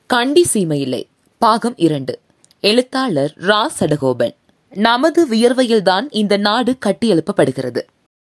கண்டி சீமையிலே பாகம் இரண்டு எழுத்தாளர் ரா சடகோபன் நமது வியர்வையில்தான் இந்த நாடு கட்டியெழுப்பப்படுகிறது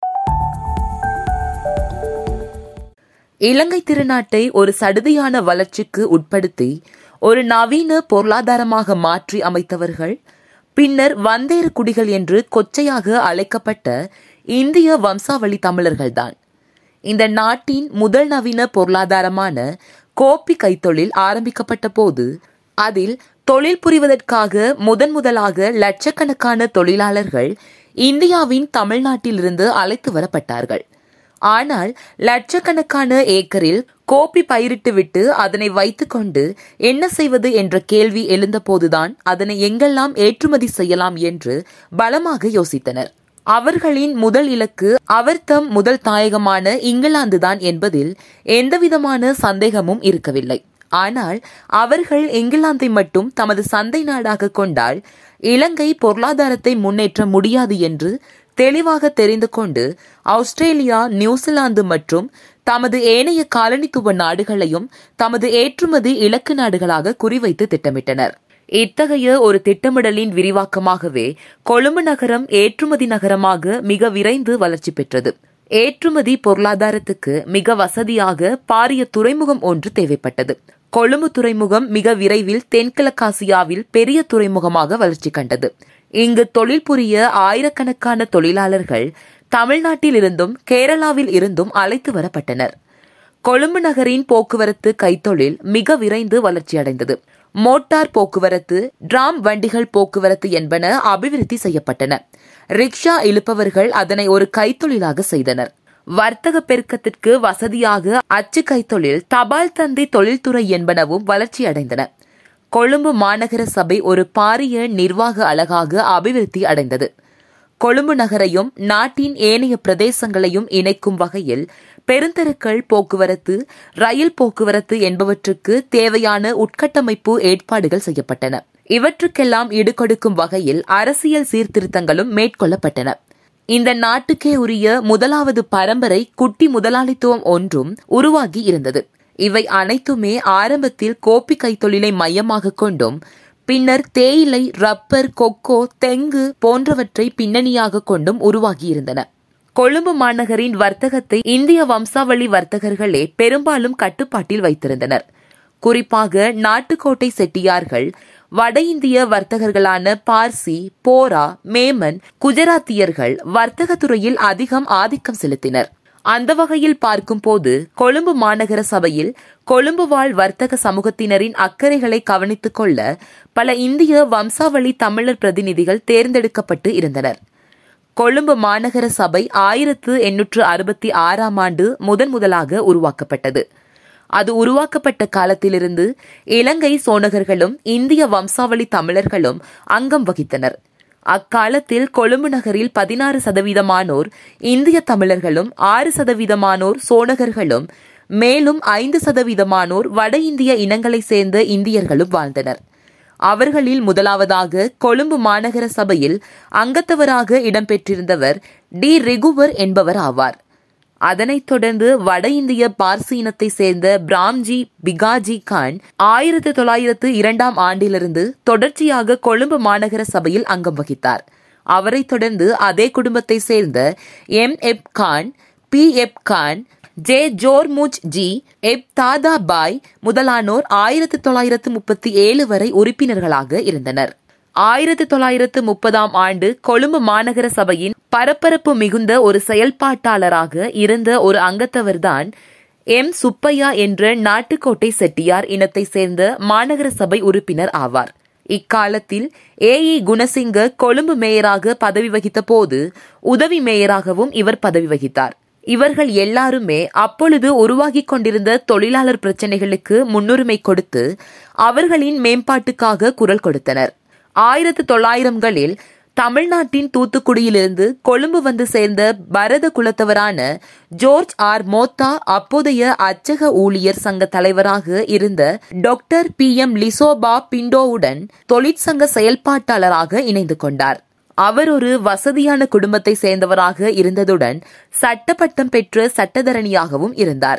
இலங்கை திருநாட்டை ஒரு சடுதியான வளர்ச்சிக்கு உட்படுத்தி ஒரு நவீன பொருளாதாரமாக மாற்றி அமைத்தவர்கள் பின்னர் வந்தேறு குடிகள் என்று கொச்சையாக அழைக்கப்பட்ட இந்திய வம்சாவளி தமிழர்கள்தான் இந்த நாட்டின் முதல் நவீன பொருளாதாரமான கோப்பி கைத்தொழில் ஆரம்பிக்கப்பட்ட போது அதில் தொழில் புரிவதற்காக முதன் முதலாக லட்சக்கணக்கான தொழிலாளர்கள் இந்தியாவின் தமிழ்நாட்டிலிருந்து அழைத்து வரப்பட்டார்கள் ஆனால் லட்சக்கணக்கான ஏக்கரில் கோப்பி பயிரிட்டுவிட்டு அதனை வைத்துக்கொண்டு என்ன செய்வது என்ற கேள்வி எழுந்தபோதுதான் அதனை எங்கெல்லாம் ஏற்றுமதி செய்யலாம் என்று பலமாக யோசித்தனர் அவர்களின் முதல் இலக்கு அவர் தம் முதல் தாயகமான இங்கிலாந்துதான் என்பதில் எந்தவிதமான சந்தேகமும் இருக்கவில்லை ஆனால் அவர்கள் இங்கிலாந்தை மட்டும் தமது சந்தை நாடாக கொண்டால் இலங்கை பொருளாதாரத்தை முன்னேற்ற முடியாது என்று தெளிவாக தெரிந்து கொண்டு ஆஸ்திரேலியா நியூசிலாந்து மற்றும் தமது ஏனைய காலனித்துவ நாடுகளையும் தமது ஏற்றுமதி இலக்கு நாடுகளாக குறிவைத்து திட்டமிட்டனர் இத்தகைய ஒரு திட்டமிடலின் விரிவாக்கமாகவே கொழும்பு நகரம் ஏற்றுமதி நகரமாக மிக விரைந்து வளர்ச்சி பெற்றது ஏற்றுமதி பொருளாதாரத்துக்கு மிக வசதியாக பாரிய துறைமுகம் ஒன்று தேவைப்பட்டது கொழும்பு துறைமுகம் மிக விரைவில் தென்கிழக்காசியாவில் பெரிய துறைமுகமாக வளர்ச்சி கண்டது இங்கு தொழில் புரிய ஆயிரக்கணக்கான தொழிலாளர்கள் தமிழ்நாட்டில் இருந்தும் கேரளாவில் இருந்தும் அழைத்து வரப்பட்டனர் கொழும்பு நகரின் போக்குவரத்து கைத்தொழில் மிக விரைந்து வளர்ச்சியடைந்தது மோட்டார் போக்குவரத்து டிராம் வண்டிகள் போக்குவரத்து என்பன அபிவிருத்தி செய்யப்பட்டன ரிக்ஷா இழுப்பவர்கள் அதனை ஒரு கைத்தொழிலாக செய்தனர் வர்த்தக பெருக்கத்திற்கு வசதியாக அச்சு கைத்தொழில் தபால் தந்தி தொழில்துறை என்பனவும் வளர்ச்சியடைந்தன கொழும்பு மாநகர சபை ஒரு பாரிய நிர்வாக அழகாக அபிவிருத்தி அடைந்தது கொழும்பு நகரையும் நாட்டின் ஏனைய பிரதேசங்களையும் இணைக்கும் வகையில் பெருந்தெருக்கள் போக்குவரத்து ரயில் போக்குவரத்து என்பவற்றுக்கு தேவையான உட்கட்டமைப்பு ஏற்பாடுகள் செய்யப்பட்டன இவற்றுக்கெல்லாம் ஈடுகொடுக்கும் வகையில் அரசியல் சீர்திருத்தங்களும் மேற்கொள்ளப்பட்டன இந்த நாட்டுக்கே உரிய முதலாவது பரம்பரை குட்டி முதலாளித்துவம் ஒன்றும் உருவாகி இருந்தது இவை அனைத்துமே ஆரம்பத்தில் கோப்பி கைத்தொழிலை மையமாக கொண்டும் பின்னர் தேயிலை ரப்பர் கொக்கோ தெங்கு போன்றவற்றை பின்னணியாக கொண்டும் உருவாகியிருந்தன கொழும்பு மாநகரின் வர்த்தகத்தை இந்திய வம்சாவளி வர்த்தகர்களே பெரும்பாலும் கட்டுப்பாட்டில் வைத்திருந்தனர் குறிப்பாக நாட்டுக்கோட்டை செட்டியார்கள் வட இந்திய வர்த்தகர்களான பார்சி போரா மேமன் குஜராத்தியர்கள் வர்த்தக துறையில் அதிகம் ஆதிக்கம் செலுத்தினர் அந்த வகையில் பார்க்கும்போது கொழும்பு மாநகர சபையில் கொழும்பு வாழ் வர்த்தக சமூகத்தினரின் அக்கறைகளை கவனித்துக் கொள்ள பல இந்திய வம்சாவளி தமிழர் பிரதிநிதிகள் தேர்ந்தெடுக்கப்பட்டு இருந்தனர் கொழும்பு மாநகர சபை ஆயிரத்து எண்ணூற்று அறுபத்தி ஆறாம் ஆண்டு முதன் முதலாக உருவாக்கப்பட்டது அது உருவாக்கப்பட்ட காலத்திலிருந்து இலங்கை சோனகர்களும் இந்திய வம்சாவளி தமிழர்களும் அங்கம் வகித்தனர் அக்காலத்தில் கொழும்பு நகரில் பதினாறு சதவீதமானோர் இந்திய தமிழர்களும் ஆறு சதவீதமானோர் சோனகர்களும் மேலும் ஐந்து சதவீதமானோர் வட இந்திய இனங்களைச் சேர்ந்த இந்தியர்களும் வாழ்ந்தனர் அவர்களில் முதலாவதாக கொழும்பு மாநகர சபையில் அங்கத்தவராக இடம்பெற்றிருந்தவர் டி ரெகுவர் என்பவர் ஆவார் அதனைத் தொடர்ந்து வட இந்திய பார்சி இனத்தை சேர்ந்த பிராம்ஜி பிகாஜி கான் ஆயிரத்தி தொள்ளாயிரத்து இரண்டாம் ஆண்டிலிருந்து தொடர்ச்சியாக கொழும்பு மாநகர சபையில் அங்கம் வகித்தார் அவரைத் தொடர்ந்து அதே குடும்பத்தை சேர்ந்த M F Khan P F Khan J ஜோர்முஜ் G எப் தாதா பாய் முதலானோர் ஆயிரத்தி தொள்ளாயிரத்து முப்பத்தி ஏழு வரை உறுப்பினர்களாக இருந்தனர் ஆயிரத்தி தொள்ளாயிரத்து முப்பதாம் ஆண்டு கொழும்பு மாநகர சபையின் பரபரப்பு மிகுந்த ஒரு செயல்பாட்டாளராக இருந்த ஒரு அங்கத்தவர்தான் எம் சுப்பையா என்ற நாட்டுக்கோட்டை செட்டியார் இனத்தை சேர்ந்த மாநகர சபை உறுப்பினர் ஆவார் இக்காலத்தில் ஏ இ குணசிங்க கொழும்பு மேயராக பதவி வகித்த போது உதவி மேயராகவும் இவர் பதவி வகித்தார் இவர்கள் எல்லாருமே அப்பொழுது உருவாகிக் கொண்டிருந்த தொழிலாளர் பிரச்சினைகளுக்கு முன்னுரிமை கொடுத்து அவர்களின் மேம்பாட்டுக்காக குரல் கொடுத்தனர் ஆயிரத்து தொள்ளாயிரங்களில் தமிழ்நாட்டின் தூத்துக்குடியிலிருந்து கொழும்பு வந்து சேர்ந்த பரத குலத்தவரான ஜோர்ஜ் ஆர் மோத்தா அப்போதைய அச்சக ஊழியர் சங்க தலைவராக இருந்த டாக்டர் பி எம் லிசோபா பிண்டோவுடன் தொழிற்சங்க செயல்பாட்டாளராக இணைந்து கொண்டார் அவர் ஒரு வசதியான குடும்பத்தை சேர்ந்தவராக இருந்ததுடன் சட்டப்பட்டம் பெற்ற சட்டத்தரணியாகவும் இருந்தார்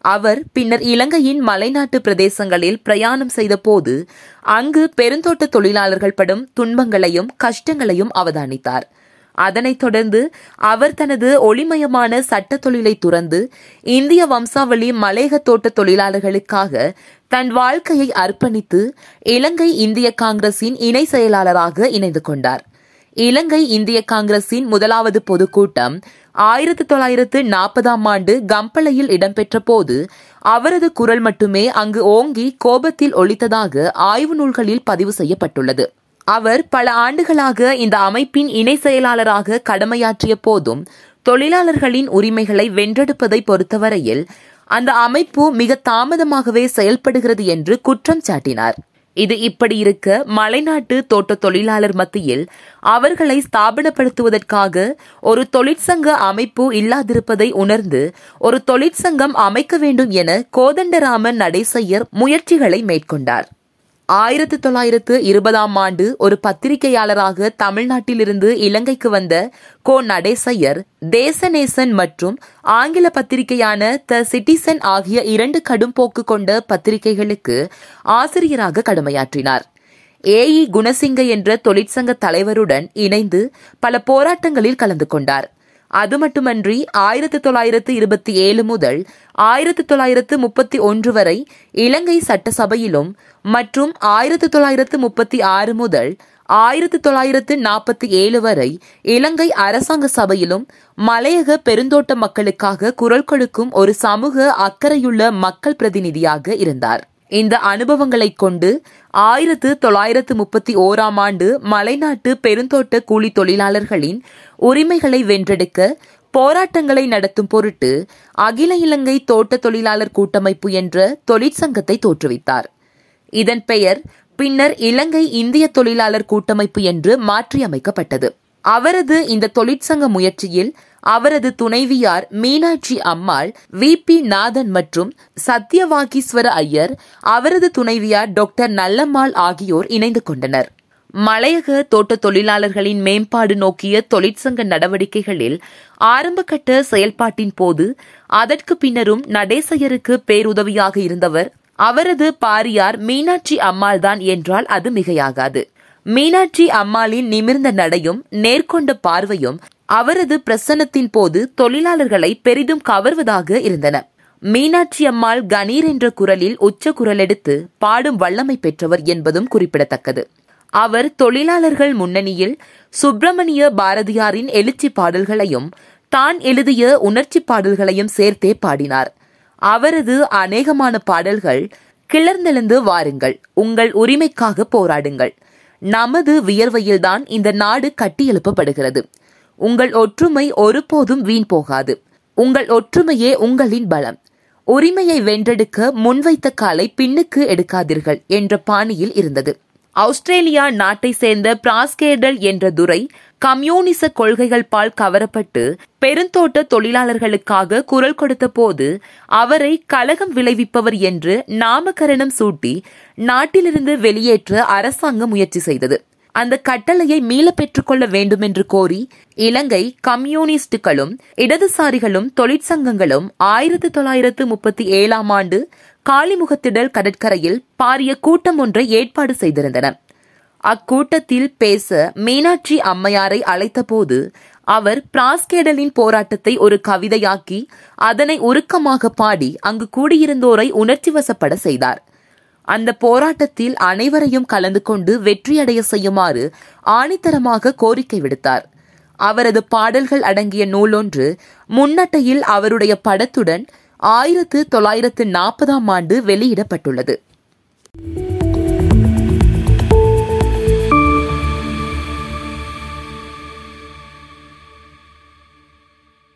அவர் பின்னர் இலங்கையின் மலைநாட்டு பிரதேசங்களில் பிரயாணம் செய்தபோது அங்கு பெருந்தோட்ட தொழிலாளர்கள் படும் துன்பங்களையும் கஷ்டங்களையும் அவதானித்தார் அதனைத் தொடர்ந்து அவர் தனது ஒளிமயமான சட்ட தொழிலை துறந்து இந்திய வம்சாவளி மலேக தோட்ட தொழிலாளர்களுக்காக தன் வாழ்க்கையை அர்ப்பணித்து இலங்கை இந்திய காங்கிரசின் இணை செயலாளராக இணைந்து கொண்டார் இலங்கை இந்திய காங்கிரசின் முதலாவது பொதுக்கூட்டம் ஆயிரத்தி தொள்ளாயிரத்து நாற்பதாம் ஆண்டு கம்பளையில் இடம்பெற்ற போது அவரது குரல் மட்டுமே அங்கு ஓங்கி கோபத்தில் ஒலித்ததாக ஆய்வு நூல்களில் பதிவு செய்யப்பட்டுள்ளது அவர் பல ஆண்டுகளாக இந்த அமைப்பின் இணை செயலாளராக கடமையாற்றிய போதும் தொழிலாளர்களின் உரிமைகளை வென்றெடுப்பதை பொறுத்தவரையில் அந்த அமைப்பு மிக தாமதமாகவே செயல்படுகிறது என்று குற்றம் சாட்டினார் இது இப்படி இருக்க மலைநாட்டு தோட்ட தொழிலாளர் மத்தியில் அவர்களை ஸ்தாபனப்படுத்துவதற்காக ஒரு தொழிற்சங்க அமைப்பு இல்லாதிருப்பதை உணர்ந்து ஒரு தொழிற்சங்கம் அமைக்க வேண்டும் என கோதண்டராமன் நடேசையர் முயற்சிகளை மேற்கொண்டார் ஆயிரத்தி தொள்ளாயிரத்து இருபதாம் ஆண்டு ஒரு பத்திரிகையாளராக தமிழ்நாட்டிலிருந்து இலங்கைக்கு வந்த கோ நடேசையர் தேசநேசன் மற்றும் ஆங்கில பத்திரிகையான த சிட்டிசன் ஆகிய இரண்டு கடும்போக்கு கொண்ட பத்திரிகைகளுக்கு ஆசிரியராக கடமையாற்றினார் ஏஇ குணசிங்க என்ற தொழிற்சங்க தலைவருடன் இணைந்து பல போராட்டங்களில் கலந்து கொண்டார் அது மட்டுமன்றி ஆயிரத்தி தொள்ளாயிரத்து இருபத்தி ஏழு முதல் ஆயிரத்தி தொள்ளாயிரத்து முப்பத்தி ஒன்று வரை இலங்கை சட்டசபையிலும் மற்றும் ஆயிரத்தி தொள்ளாயிரத்து முப்பத்தி ஆறு முதல் ஆயிரத்தி தொள்ளாயிரத்து நாற்பத்தி ஏழு வரை இலங்கை அரசாங்க சபையிலும் மலையக பெருந்தோட்ட மக்களுக்காக குரல் கொடுக்கும் ஒரு சமூக அக்கறையுள்ள மக்கள் பிரதிநிதியாக இருந்தார் இந்த அனுபவங்களை கொண்டு ஆயிரத்து தொள்ளாயிரத்து முப்பத்தி ஓராம் ஆண்டு மலைநாட்டு பெருந்தோட்ட கூலி தொழிலாளர்களின் உரிமைகளை வென்றெடுக்க போராட்டங்களை நடத்தும் பொருட்டு அகில இலங்கை தோட்ட தொழிலாளர் கூட்டமைப்பு என்ற தொழிற்சங்கத்தை தோற்றுவித்தார் இதன் பெயர் பின்னர் இலங்கை இந்திய தொழிலாளர் கூட்டமைப்பு என்று மாற்றியமைக்கப்பட்டது அவரது இந்த தொழிற்சங்க முயற்சியில் அவரது துணைவியார் மீனாட்சி அம்மாள் வி பி நாதன் மற்றும் சத்யவாகீஸ்வர ஐயர் அவரது துணைவியார் டாக்டர் நல்லம்மாள் ஆகியோர் இணைந்து கொண்டனர் மலையக தோட்ட தொழிலாளர்களின் மேம்பாடு நோக்கிய தொழிற்சங்க நடவடிக்கைகளில் ஆரம்பகட்ட செயல்பாட்டின் போது அதற்கு பின்னரும் நடேசையருக்கு பேருதவியாக இருந்தவர் அவரது பாரியார் மீனாட்சி அம்மாள் தான் என்றால் அது மிகையாகாது மீனாட்சி அம்மாளின் நிமிர்ந்த நடையும் நேர்கொண்ட பார்வையும் அவரது பிரசன்னத்தின் போது தொழிலாளர்களை பெரிதும் கவர்வதாக இருந்தன மீனாட்சி அம்மாள் கணீர் என்ற குரலில் உச்ச குரலெடுத்து பாடும் வல்லமை பெற்றவர் என்பதும் குறிப்பிடத்தக்கது அவர் தொழிலாளர்கள் முன்னணியில் சுப்பிரமணிய பாரதியாரின் எழுச்சி பாடல்களையும் தான் எழுதிய உணர்ச்சி பாடல்களையும் சேர்த்தே பாடினார் அவரது அநேகமான பாடல்கள் கிளர்ந்தெழுந்து வாருங்கள் உங்கள் உரிமைக்காக போராடுங்கள் நமது வியர்வையில்தான் இந்த நாடு கட்டியெழுப்பப்படுகிறது உங்கள் ஒற்றுமை ஒருபோதும் வீண் போகாது உங்கள் ஒற்றுமையே உங்களின் பலம் உரிமையை வென்றெடுக்க முன்வைத்த காலை பின்னுக்கு எடுக்காதீர்கள் என்ற பாணியில் இருந்தது ஆஸ்திரேலியா நாட்டை சேர்ந்த பிராஸ்கேடல் என்ற துரை கம்யூனிச கொள்கைகள் பால் கவரப்பட்டு பெருந்தோட்ட தொழிலாளர்களுக்காக குரல் கொடுத்த போது அவரை கலகம் விளைவிப்பவர் என்று நாமகரணம் சூட்டி நாட்டிலிருந்து வெளியேற்ற அரசாங்கம் முயற்சி செய்தது அந்த கட்டளையை மீள பெற்றுக்கொள்ள வேண்டும் என்று கோரி இலங்கை கம்யூனிஸ்டுகளும் இடதுசாரிகளும் தொழிற்சங்கங்களும் ஆயிரத்தி தொள்ளாயிரத்து முப்பத்தி ஏழாம் ஆண்டு காளிமுகத்திடல் கடற்கரையில் பாரிய கூட்டம் ஒன்றை ஏற்பாடு செய்திருந்தன அக்கூட்டத்தில் பேச மீனாட்சி அம்மையாரை அழைத்தபோது அவர் பிராஸ்கேடலின் போராட்டத்தை ஒரு கவிதையாக்கி அதனை உருக்கமாக பாடி அங்கு கூடியிருந்தோரை உணர்ச்சி வசப்பட செய்தார் அந்த போராட்டத்தில் அனைவரையும் கலந்து கொண்டு வெற்றியடைய செய்யுமாறு ஆணித்தரமாக கோரிக்கை விடுத்தார் அவரது பாடல்கள் அடங்கிய நூலொன்று முன்னட்டையில் அவருடைய படத்துடன் ஆயிரத்து தொள்ளாயிரத்து நாற்பதாம் ஆண்டு வெளியிடப்பட்டுள்ளது